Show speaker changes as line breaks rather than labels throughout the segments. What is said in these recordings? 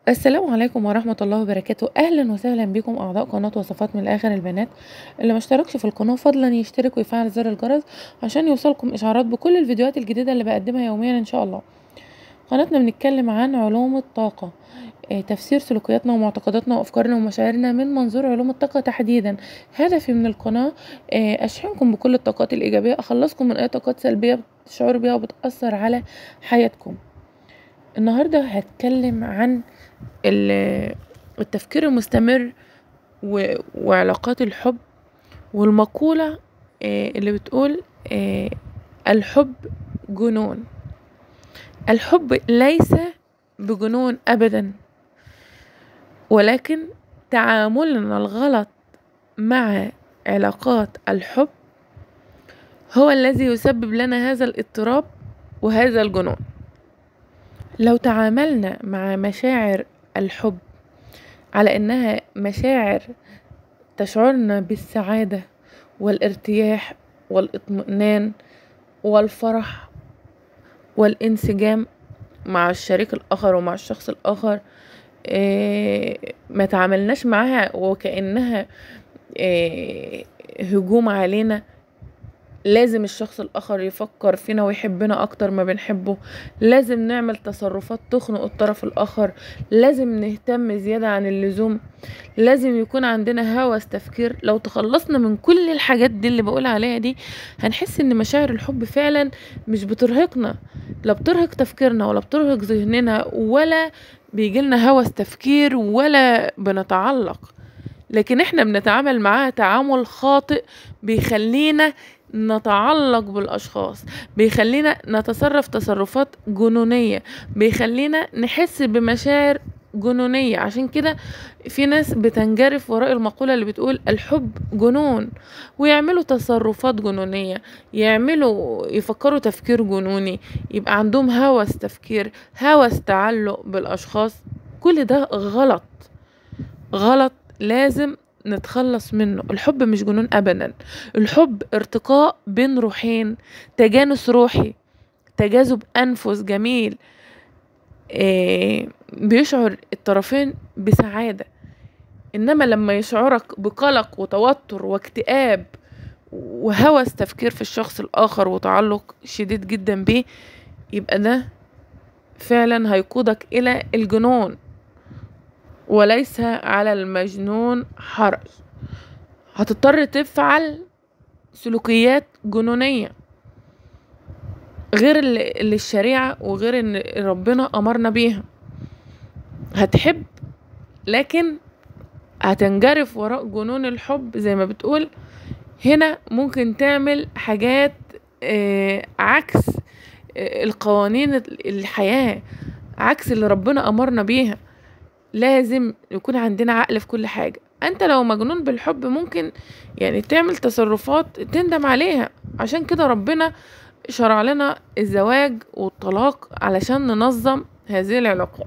السلام عليكم ورحمة الله وبركاته أهلا وسهلا بكم أعضاء قناة وصفات من الآخر البنات اللي ما اشتركش في القناة فضلا يشترك ويفعل زر الجرس عشان يوصلكم إشعارات بكل الفيديوهات الجديدة اللي بقدمها يوميا إن شاء الله قناتنا بنتكلم عن علوم الطاقة آه، تفسير سلوكياتنا ومعتقداتنا وأفكارنا ومشاعرنا من منظور علوم الطاقة تحديدا هدفي من القناة آه، أشحنكم بكل الطاقات الإيجابية أخلصكم من أي طاقات سلبية بتشعروا بيها وبتأثر على حياتكم النهاردة هتكلم عن ال- التفكير المستمر و- وعلاقات الحب والمقولة آه، اللي بتقول آه، الحب جنون الحب ليس بجنون أبدا ولكن تعاملنا الغلط مع علاقات الحب هو الذي يسبب لنا هذا الاضطراب وهذا الجنون لو تعاملنا مع مشاعر الحب على انها مشاعر تشعرنا بالسعاده والارتياح والاطمئنان والفرح والانسجام مع الشريك الاخر ومع الشخص الاخر إيه ما تعاملناش معاها وكانها إيه هجوم علينا لازم الشخص الآخر يفكر فينا ويحبنا أكتر ما بنحبه لازم نعمل تصرفات تخنق الطرف الآخر لازم نهتم زيادة عن اللزوم لازم يكون عندنا هوس تفكير لو تخلصنا من كل الحاجات دي اللي بقول عليها دي هنحس ان مشاعر الحب فعلا مش بترهقنا لا بترهق تفكيرنا ولا بترهق ذهننا ولا بيجيلنا هوس تفكير ولا بنتعلق لكن احنا بنتعامل معاها تعامل خاطئ بيخلينا نتعلق بالاشخاص بيخلينا نتصرف تصرفات جنونيه بيخلينا نحس بمشاعر جنونيه عشان كده في ناس بتنجرف وراء المقوله اللي بتقول الحب جنون ويعملوا تصرفات جنونيه يعملوا يفكروا تفكير جنوني يبقى عندهم هوس تفكير هوس تعلق بالاشخاص كل ده غلط غلط لازم نتخلص منه الحب مش جنون ابدا الحب ارتقاء بين روحين تجانس روحي تجاذب انفس جميل إيه بيشعر الطرفين بسعاده انما لما يشعرك بقلق وتوتر واكتئاب وهوس تفكير في الشخص الاخر وتعلق شديد جدا بيه يبقى ده فعلا هيقودك الى الجنون وليس على المجنون حرج هتضطر تفعل سلوكيات جنونية غير اللي اللي الشريعة وغير ان ربنا امرنا بيها هتحب لكن هتنجرف وراء جنون الحب زي ما بتقول هنا ممكن تعمل حاجات آه، عكس آه، القوانين الحياة عكس اللي ربنا امرنا بيها لازم يكون عندنا عقل في كل حاجة انت لو مجنون بالحب ممكن يعني تعمل تصرفات تندم عليها عشان كده ربنا شرع لنا الزواج والطلاق علشان ننظم هذه العلاقات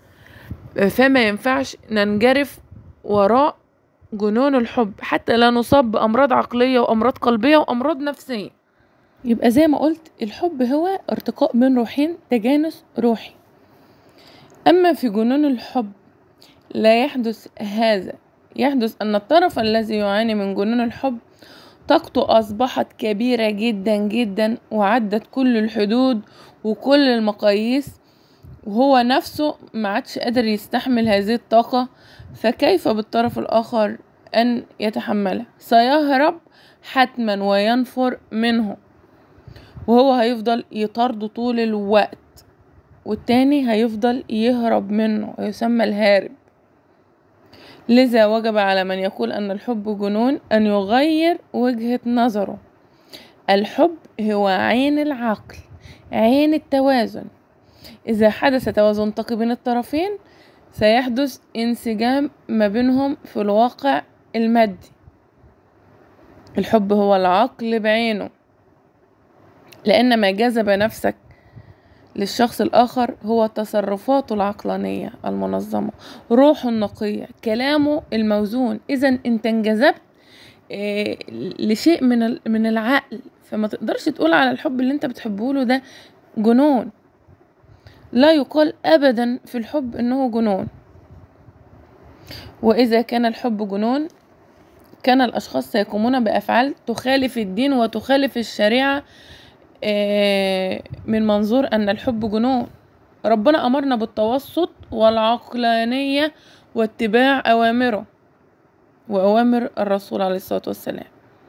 فما ينفعش ننجرف وراء جنون الحب حتى لا نصاب بأمراض عقلية وأمراض قلبية وأمراض نفسية يبقى زي ما قلت الحب هو ارتقاء بين روحين تجانس روحي أما في جنون الحب لا يحدث هذا يحدث أن الطرف الذي يعاني من جنون الحب طاقته أصبحت كبيرة جدا جدا وعدت كل الحدود وكل المقاييس وهو نفسه ما عادش قادر يستحمل هذه الطاقة فكيف بالطرف الآخر أن يتحملها سيهرب حتما وينفر منه وهو هيفضل يطارده طول الوقت والتاني هيفضل يهرب منه ويسمى الهارب لذا وجب على من يقول أن الحب جنون أن يغير وجهة نظره الحب هو عين العقل عين التوازن إذا حدث توازن طاقي بين الطرفين سيحدث انسجام ما بينهم في الواقع المادي الحب هو العقل بعينه لأن ما جذب نفسك للشخص الآخر هو تصرفاته العقلانية المنظمة روحه النقية كلامه الموزون إذا أنت انجذبت آه، لشيء من ال- من العقل فما تقدرش تقول على الحب اللي انت بتحبه له ده جنون لا يقال ابدا في الحب انه جنون وإذا كان الحب جنون كان الأشخاص سيقومون بأفعال تخالف الدين وتخالف الشريعة آه، من منظور أن الحب جنون ربنا أمرنا بالتوسط والعقلانية واتباع أوامره وأوامر الرسول عليه الصلاة والسلام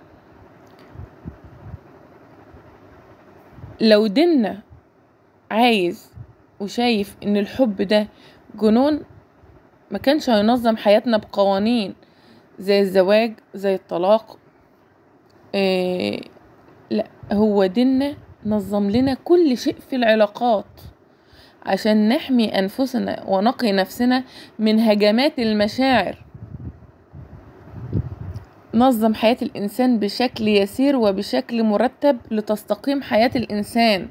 لو ديننا عايز وشايف ان الحب ده جنون ما كانش هينظم حياتنا بقوانين زي الزواج زي الطلاق إيه لا هو ديننا نظم لنا كل شيء في العلاقات عشان نحمي أنفسنا ونقي نفسنا من هجمات المشاعر نظم حياة الإنسان بشكل يسير وبشكل مرتب لتستقيم حياة الإنسان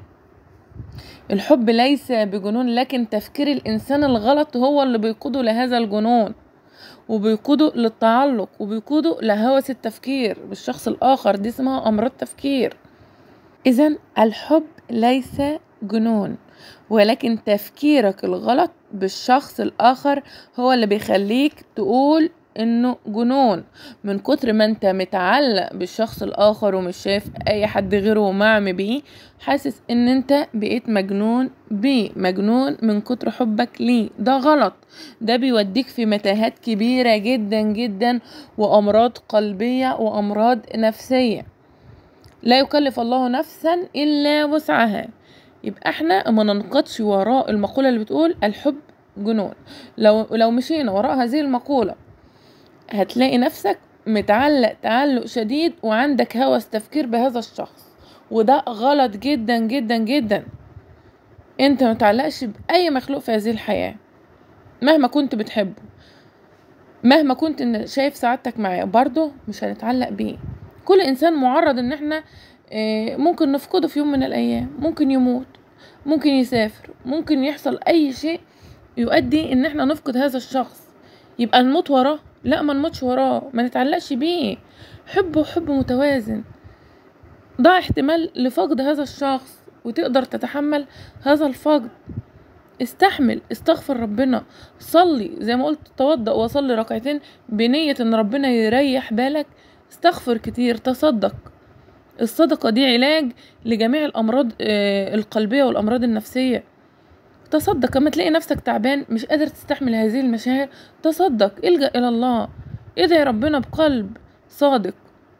الحب ليس بجنون لكن تفكير الإنسان الغلط هو اللي بيقوده لهذا الجنون وبيقوده للتعلق وبيقوده لهوس التفكير بالشخص الآخر دي اسمها أمراض تفكير إذا الحب ليس جنون ولكن تفكيرك الغلط بالشخص الآخر هو اللي بيخليك تقول انه جنون من كتر ما انت متعلق بالشخص الاخر ومش شايف اي حد غيره معمي بيه حاسس ان انت بقيت مجنون بيه مجنون من كتر حبك ليه ده غلط ده بيوديك في متاهات كبيرة جدا جدا وامراض قلبية وامراض نفسية لا يكلف الله نفسا الا وسعها يبقى احنا ما ننقضش وراء المقولة اللي بتقول الحب جنون لو لو مشينا وراء هذه المقولة هتلاقي نفسك متعلق تعلق شديد وعندك هوس تفكير بهذا الشخص وده غلط جدا جدا جدا انت متعلقش بأي مخلوق في هذه الحياة مهما كنت بتحبه مهما كنت إن شايف سعادتك معاه برضه مش هنتعلق بيه كل انسان معرض ان احنا آه، ممكن نفقده في يوم من الايام ممكن يموت ممكن يسافر ممكن يحصل اي شيء يؤدي ان احنا نفقد هذا الشخص يبقى نموت وراه لا ما نموتش وراه ما نتعلقش بيه حبه حب متوازن ضع احتمال لفقد هذا الشخص وتقدر تتحمل هذا الفقد استحمل استغفر ربنا صلي زي ما قلت توضأ وصلي ركعتين بنية ان ربنا يريح بالك استغفر كتير تصدق الصدقة دي علاج لجميع الأمراض آه، القلبية والأمراض النفسية تصدق لما تلاقي نفسك تعبان مش قادر تستحمل هذه المشاعر تصدق الجأ إلى الله ادعي ربنا بقلب صادق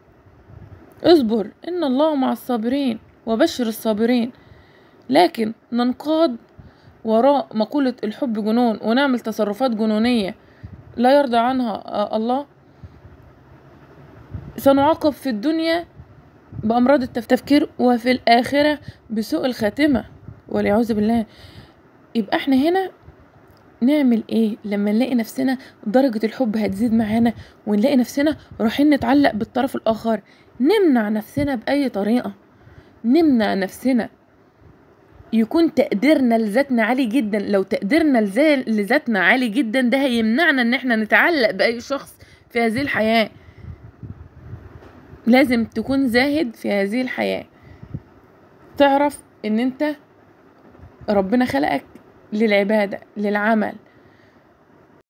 اصبر إن الله مع الصابرين وبشر الصابرين لكن ننقاد وراء مقولة الحب جنون ونعمل تصرفات جنونية لا يرضى عنها آه، الله سنعاقب في الدنيا بأمراض التفكير وفي الآخرة بسوء الخاتمة والعياذ بالله يبقى احنا هنا نعمل ايه لما نلاقي نفسنا درجة الحب هتزيد معانا ونلاقي نفسنا رايحين نتعلق بالطرف الآخر نمنع نفسنا بأي طريقة نمنع نفسنا يكون تقديرنا لذاتنا عالي جدا لو تقديرنا لذا- لذاتنا عالي جدا ده هيمنعنا ان احنا نتعلق بأي شخص في هذه الحياة لازم تكون زاهد في هذه الحياة تعرف ان انت ربنا خلقك للعبادة للعمل